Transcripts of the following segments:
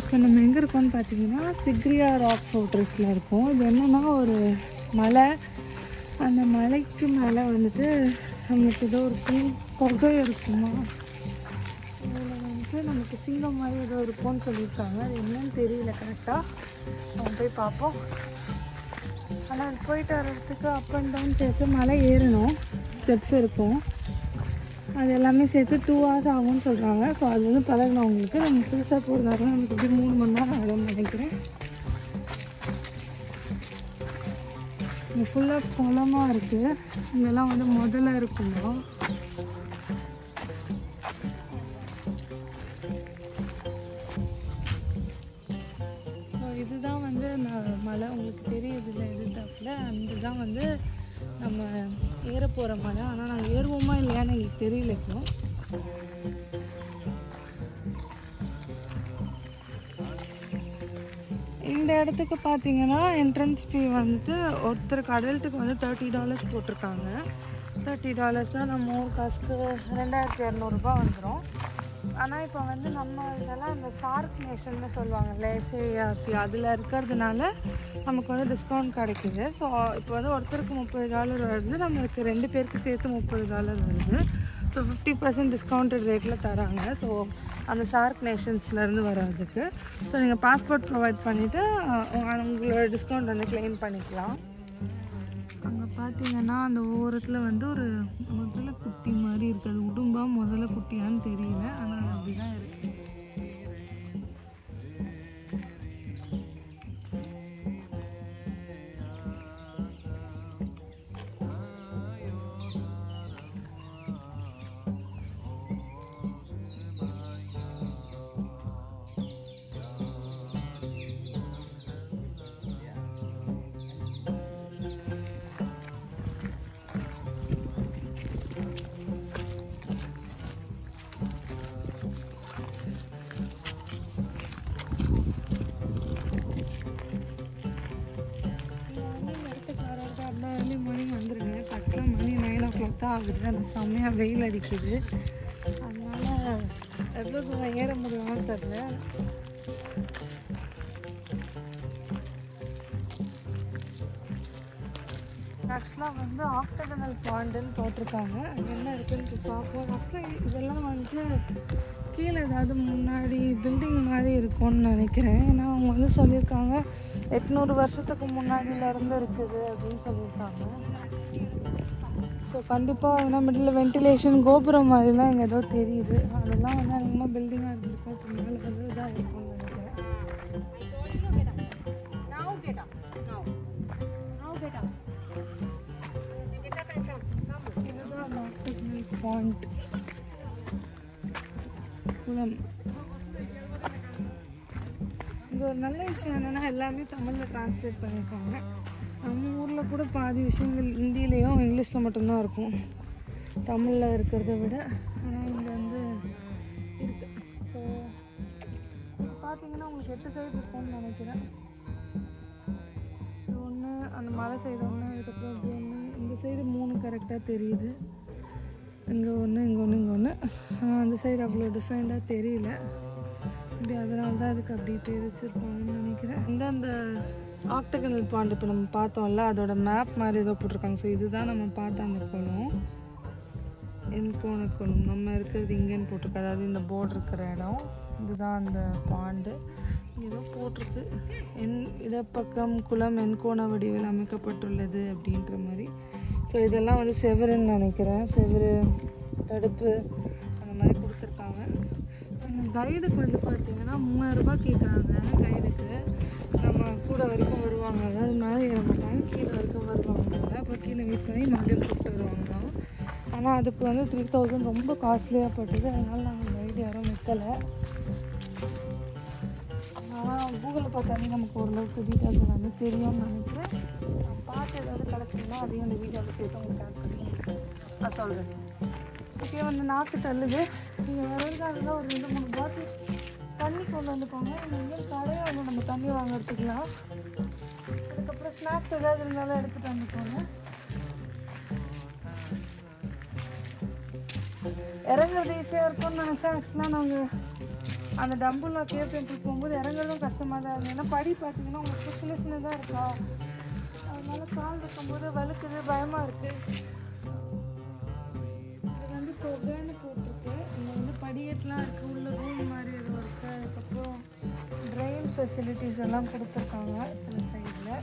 இப்போ நம்ம எங்கே இருக்கோம்னு பார்த்தீங்கன்னா சிக்ரியா ராக் ஃபோர்ட்ரஸில் இருக்கோம் இது என்னன்னா ஒரு மலை அந்த மலைக்கு மேலே வந்துட்டு நமக்கு ஏதோ ஒரு பூ கொகை இருக்குமா அதில் வந்துட்டு நமக்கு சிங்கம் மாதிரி ஏதோ இருக்கும்னு சொல்லியிருக்காங்க அது என்னன்னு தெரியல கரெக்டாக நம்ம போய் பார்ப்போம் ஆனால் அது போயிட்டு வர்றதுக்கு அப் அண்ட் டவுன் சேர்த்து மலை ஏறணும் ஸ்டெப்ஸ் இருக்கும் அது எல்லாமே சேர்த்து டூ ஹவர்ஸ் ஆகும்னு சொல்கிறாங்க ஸோ அது வந்து பழகினவங்களுக்கு நம்ம புதுசாக போகிறதால நமக்கு எப்படி மூணு மணி நேரம் ஆகும்னு நினைக்கிறேன் இங்கே ஃபுல்லாக குளமாக இருக்குது இங்கெல்லாம் வந்து முதல்ல இருக்குமா ஸோ இதுதான் வந்து நான் மலை உங்களுக்கு தெரியுது இல்லை எதிர்த்தாப்புல அந்த தான் வந்து நம்ம ஏற போகிற மலை ஆனால் நாங்கள் ஏறுவோமா இல்லையான்னு எங்களுக்கு தெரியல இப்போ இந்த இடத்துக்கு பார்த்தீங்கன்னா என்ட்ரன்ஸ் ஃபீ வந்துட்டு ஒருத்தருக்கு அடல்ட்டுக்கு வந்து தேர்ட்டி டாலர்ஸ் போட்டிருக்காங்க தேர்ட்டி டாலர்ஸ் தான் நம்ம ஊர் காசுக்கு ரெண்டாயிரத்தி இரநூறுபா வந்துடும் ஆனால் இப்போ வந்து நம்ம இதெல்லாம் இந்த சார்க் நேஷன்னு சொல்லுவாங்கல்ல எஸ்ஏஆர்சி அதில் இருக்கிறதுனால நமக்கு வந்து டிஸ்கவுண்ட் கிடைக்குது ஸோ இப்போ வந்து ஒருத்தருக்கு முப்பது டாலர் வருது நம்மளுக்கு ரெண்டு பேருக்கு சேர்த்து முப்பது டாலர் வருது ஸோ ஃபிஃப்டி பர்சன்ட் டிஸ்கவுண்டட் ரேட்டில் தராங்க ஸோ அந்த சார்க் நேஷன்ஸ்லேருந்து வர்றதுக்கு ஸோ நீங்கள் பாஸ்போர்ட் ப்ரொவைட் பண்ணிவிட்டு உங்களோட டிஸ்கவுண்ட் வந்து க்ளைம் பண்ணிக்கலாம் அங்கே பார்த்தீங்கன்னா அந்த ஓரத்தில் வந்து ஒரு முதல்ல குட்டி மாதிரி இருக்குது அது உடும்பா முதல்ல குட்டியான்னு தெரியல ஆனால் அது அப்படி தான் இருக்குது அப்படின்னா ஏர்லி மார்னிங் வந்துருங்க ஆக்சுவலாக மணி நைன் ஓ கிளாக் தான் ஆகுது அந்த செம்மையாக வெயில் அடிக்குது அதனால எவ்வளோ தூரம் ஏற முடியுமான்னு தெரில ஆக்சுவலாக வந்து ஆக்டகனல் பாண்டுன்னு போட்டிருக்காங்க அங்க என்ன இருக்குன்னு பார்ப்போம் ஆக்சுவலாக இதெல்லாம் வந்துட்டு கீழே ஏதாவது முன்னாடி பில்டிங் மாதிரி இருக்கும்னு நினைக்கிறேன் ஏன்னா அவங்க வந்து சொல்லியிருக்காங்க எட்நூறு வருஷத்துக்கு முன்னாடியில இருந்து இருக்குது அப்படின்னு சொல்லியிருக்காங்க ஸோ கண்டிப்பாக என்ன மிடில் வென்டிலேஷன் கோபுரம் மாதிரிலாம் இங்கே ஏதோ தெரியுது அதெல்லாம் வந்து அதிகமாக பில்டிங்காக இருந்திருக்கும் இப்போ மேலே வந்து இதாக இருக்கும்னு நினைக்கிறேன் Now get up. Now. Now get up. Get up and come. Come. இதுதான் அந்த ஆக்டகனல் பாயிண்ட் குளம் இது ஒரு நல்ல விஷயம் என்னென்னா எல்லாமே தமிழில் டிரான்ஸ்லேட் பண்ணியிருக்காங்க நம்ம ஊரில் கூட பாதி விஷயங்கள் ஹிந்திலேயும் இங்கிலீஷில் மட்டும்தான் இருக்கும் தமிழில் இருக்கிறத விட ஆனால் இங்கே வந்து இருக்கு ஸோ பார்த்தீங்கன்னா உங்களுக்கு எட்டு சைடு இருக்கும்னு நினைக்கிறேன் இது ஒன்று அந்த மலை சைடு ஒன்று அதுக்கப்புறம் இது ஒன்று இந்த சைடு மூணு கரெக்டாக தெரியுது இங்கே ஒன்று இங்கே ஒன்று இங்கே ஒன்று ஆனால் அந்த சைடு அவ்வளோ டிஃபரெண்டாக தெரியல இப்படி அதனால தான் அதுக்கு அப்படி தெரிச்சிருப்பாங்கன்னு நினைக்கிறேன் இந்த அந்த ஆக்டகனல் பாண்ட் இப்போ நம்ம பார்த்தோம்ல அதோட மேப் மாதிரி ஏதோ போட்டிருக்காங்க ஸோ இதுதான் நம்ம பார்த்த அந்த குளம் என்கோண குளம் நம்ம இருக்கிறது இங்கேன்னு போட்டிருக்கு அதாவது இந்த போர்டு இருக்கிற இடம் இதுதான் அந்த பாண்டு ஏதோ போட்டிருக்கு என் இடப்பக்கம் குளம் எண்கோண வடிவில் அமைக்கப்பட்டுள்ளது அப்படின்ற மாதிரி ஸோ இதெல்லாம் வந்து செவருன்னு நினைக்கிறேன் செவரு தடுப்பு அந்த மாதிரி கொடுத்துருக்காங்க கைடுக்கு வந்து பார்த்தீங்கன்னா மூவாயிரம் ரூபாய் கேட்குறாங்க கைடுக்கு நம்ம கூட வரைக்கும் வருவாங்க அதாவது மேலே ஏற மாட்டாங்க கீழே வரைக்கும் வருவாங்க அப்புறம் கீழே வெயிட் பண்ணி மறுபடியும் கூப்பிட்டு வருவாங்க ஆனால் அதுக்கு வந்து த்ரீ தௌசண்ட் ரொம்ப காஸ்ட்லியாக பட்டுது அதனால நாங்கள் கைடு யாரும் வைக்கலை ஆனால் கூகுளில் பார்த்தாலே நமக்கு ஓரளவுக்கு டீட்டெயில்ஸ் எல்லாமே தெரியும்னு நினைக்கிறேன் நான் பார்த்து ஏதாவது கிடச்சிங்கன்னா அதையும் அந்த வீடியோவில் சேர்த்து உங்களுக்கு ஆட் பண்ணி நான் சொல்கிறேன் ஓகே வந்து நாக்கு தள்ளுது நீங்கள் வரதுக்காக ஒரு ரெண்டு மூணு பாட்டில் தண்ணி கொண்டு வந்துக்கோங்க இங்கே எங்கே கடையை வந்து நம்ம தண்ணி வாங்குறதுக்குலாம் அதுக்கப்புறம் ஸ்நாக்ஸ் ஏதாவது இருந்தாலும் எடுத்துகிட்டு வந்துக்கோங்க இறங்குறது ஈஸியாக இருக்கும்னு நினச்சேன் ஆக்சுவலாக நாங்கள் அந்த டம்புல்லா கேவ் டெம்பிள் போகும்போது இறங்குறதும் கஷ்டமாக தான் இருந்தது ஏன்னா படி பார்த்தீங்கன்னா உங்களுக்கு சின்ன சின்னதாக இருக்கா அதனால கால் வைக்கும்போது வழுக்குது பயமாக இருக்குது இது வந்து தொகைன்னு போட்டிருக்கு இங்கே வந்து படியேட்டெலாம் இருக்குது உள்ள ரூம் மாதிரி எதுவும் இருக்குது அதுக்கப்புறம் ட்ரெயின் ஃபெசிலிட்டிஸ் எல்லாம் கொடுத்துருக்காங்க சில சைடில்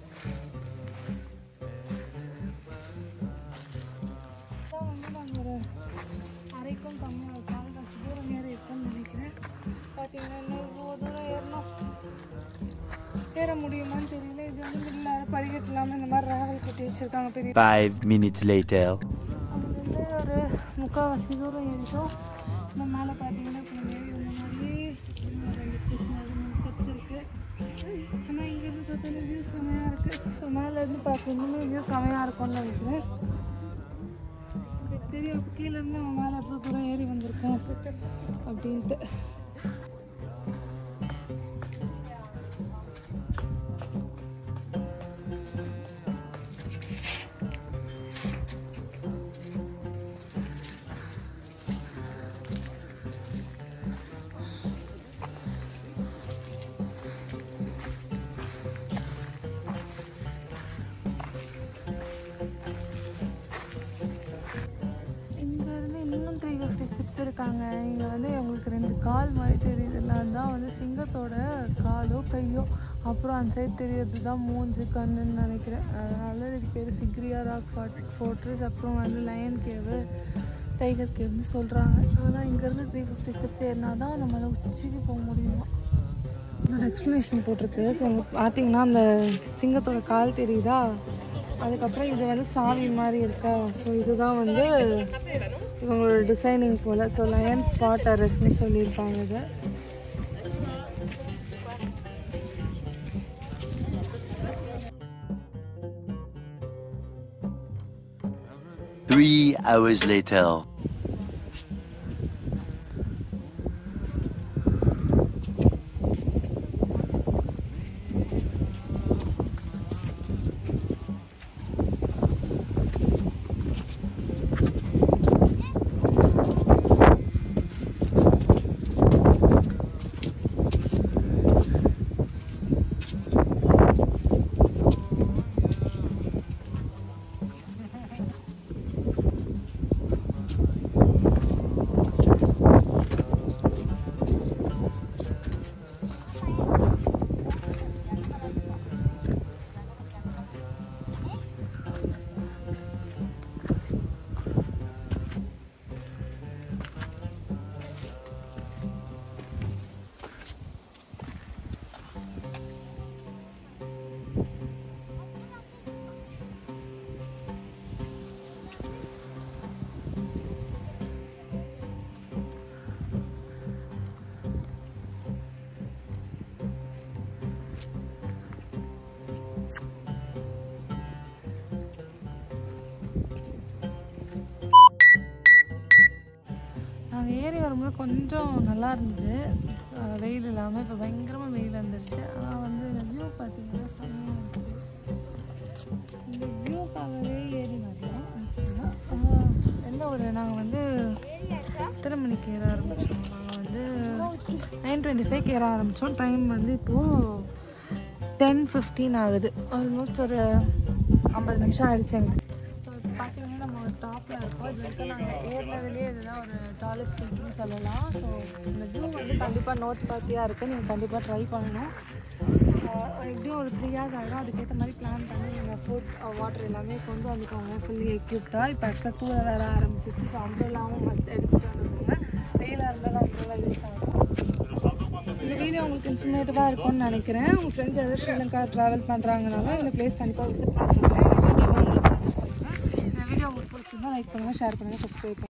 வந்து நாங்கள் ஒரு அரைக்கும் கம்மியாக கால் காசு தூரம் ஏற இருக்கும்னு நினைக்கிறேன் பார்த்தீங்கன்னா இன்னும் இவ்வளோ தூரம் ஏறணும் ஏற முடியுமான்னு தெரியல இது வந்து மிடில் படிக்கட்டு இல்லாமல் இந்த மாதிரி ராவல் கட்டி வச்சுருக்காங்க பெரிய Five minutes later. அங்கேருந்து ஒரு முக்கால்வாசி தூரம் ஏறிட்டோம் இந்த மேலே பார்த்தீங்கன்னா இப்போ நம்ம ஏறி வந்த மாதிரி இன்னும் ரெண்டு ஸ்டெப்ஸ் அது மூணு ஸ்டெப்ஸ் இருக்குது ஆனால் இங்கேருந்து பார்த்தோன்னா வியூ செமையாக இருக்குது ஸோ மேலேருந்து பார்க்க இன்னுமே வியூ செமையாக இருக்கும்னு நினைக்கிறேன் உங்களுக்கு தெரியும் இப்போ கீழேருந்து நம்ம மேலே எவ்வளோ தூரம் ஏறி வந்திருக்கோம் அப்படின்ட்டு இங்கேருந்து இன்னும் த்ரீ ஃபிஃப்டி ஸ்டெப்ஸ் இருக்காங்க இங்கே வந்து உங்களுக்கு ரெண்டு கால் மாதிரி தெரியுதுல்ல அதுதான் வந்து சிங்கத்தோட காலோ கையோ அப்புறம் அந்த சைடு தெரியறது தான் மூஞ்சு கண்ணுன்னு நினைக்கிறேன் அதனால இது பேர் சிக்ரியா ராக் ஃபார்ட் ஃபோர்ட்ரஸ் அப்புறம் வந்து லயன் கேவு டைகர் கேவ்னு சொல்கிறாங்க அதெல்லாம் இங்கேருந்து த்ரீ ஃபிஃப்டி ஸ்டெப்ஸ் ஏறினா தான் நம்மளால் உச்சிக்கு போக முடியுமா ஒரு எக்ஸ்ப்ளனேஷன் போட்டிருக்கு ஸோ உங்களுக்கு பார்த்தீங்கன்னா அந்த சிங்கத்தோட கால் தெரியுதா அதுக்கப்புறம் இது வந்து சாவி மாதிரி இருக்கா ஸோ இதுதான் வந்து இவங்களோட டிசைனிங் போல் ஸோ லயன் ஸ்பாட் அரஸ்ன்னு சொல்லியிருப்பாங்க இதை Three hours later. நாங்கள் ஏறி வரும்போது கொஞ்சம் நல்லா இருந்தது அஹ் வெயில் இல்லாமல் இப்போ பயங்கரமாக வெயில் வந்துருச்சு ஆனால் வந்து இந்த வியூ பார்த்தீங்கன்னா செம்மையாக இருக்குது இந்த வியூக்காகவே ஏறி வரலாம் ஆக்சுவலாக என்ன ஒரு நாங்கள் வந்து எத்தனை மணிக்கு ஏற ஆரம்பித்தோம் நாங்கள் வந்து நைன் டுவெண்ட்டி ஃபைவ் ஏற ஆரம்பித்தோம் டைம் வந்து இப்போது டென் ஃபிஃப்டீன் ஆகுது ஆல்மோஸ்ட் ஒரு ஐம்பது நிமிஷம் ஆயிடுச்சு எங்களுக்கு ஸோ பார்த்தீங்கன்னா நம்ம ஒரு டாப்பில் இருக்கோம் இது வரைக்கும் நாங்கள் ஏறினதுலேயே இதுதான் ஒரு டாலஸ்ட் பீக்குன்னு சொல்லலாம் ஸோ இந்த வியூ வந்து கண்டிப்பாக நோட் பார்த்தியாக இருக்குது நீங்கள் கண்டிப்பாக ட்ரை பண்ணணும் ஆஹ் எப்படியும் ஒரு த்ரீ ஹவர்ஸ் ஆகிடும் அதுக்கேற்ற மாதிரி பிளான் பண்ணி நீங்கள் ஃபுட் வாட்டர் எல்லாமே கொண்டு வந்துக்கோங்க ஃபுல்லி எக்யூப்டாக இப்போ ஆக்சுவலாக தூர வேற ஆரம்பிச்சிச்சு ஸோ அம்புல்லாமல் மஸ்ட் எடுத்துகிட்டு வந்துருக்கோங்க வெயிலாக இருந்தாலும் அம்புல்லா யூஸ் ஆகும் இந்த வீடியோ உங்களுக்கு இன்ஃபர்மேட்டிவாக இருக்கும்னு நினைக்கிறேன் உங்கள் ஃப்ரெண்ட்ஸ் யாராவது ஸ்ரீலங்கா ட்ராவல் பண்ணுறாங்கனாலும் இந்த பிளேஸ் கண்டிப்பாக விசிட் பண்ண சொல்கிறேன் இந்த வீடியோ உங்களுக்கு சஜஸ்ட் பண்ணுறேன் இந்த வீடியோ உங்களுக்கு பிடிச்சிருந்தா லைக் பண்ணுங்கள் ஷேர் பண்ணுங்கள் சப்ஸ்கிரைப் பண்ணுங்கள்